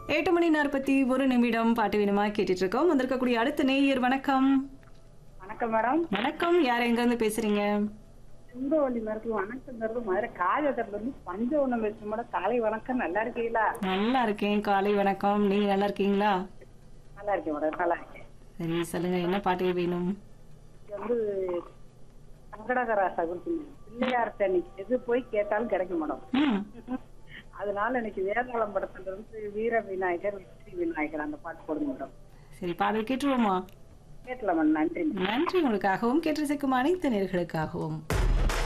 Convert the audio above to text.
எட்டு மணி நாற்பத்தி ஒரு நிமிடம் பாட்டு வேணுமா கேட்டுட்டு இருக்கோம் வந்திருக்கக்கூடிய அடுத்த நேயர் வணக்கம் வணக்கம் மேடம் வணக்கம் யார் எங்க இருந்து பேசுறீங்க சிங்கவள்ளி மருத்துவ வணக்கங்கிறது மதுரை காஜத்துல இருந்து பஞ்சவனம் பேசும் மேடம் காலை வணக்கம் நல்லா இருக்கீங்களா நல்லா இருக்கேன் காலை வணக்கம் நீங்க நல்லா இருக்கீங்களா நல்லா இருக்கேன் மேடம் நல்லா இருக்கேன் சரி சொல்லுங்க என்ன பாட்டு வேணும் இது வந்து சங்கடகரா சகுதி பிள்ளையார்ட்ட இன்னைக்கு எது போய் கேட்டாலும் கிடைக்கும் மேடம் ம் அதனால இன்னைக்கு வேதாளம் படத்துல இருந்து வீர விநாயகர் வெற்றி விநாயகர் அந்த பாட்டு போடுங்க மேடம் சரி பாடல் கேட்டுருவோமா கேட்கலாம் மேடம் நன்றி நன்றி உங்களுக்காகவும் கேட்டு சேர்க்கும் அனைத்து நேர்களுக்காகவும்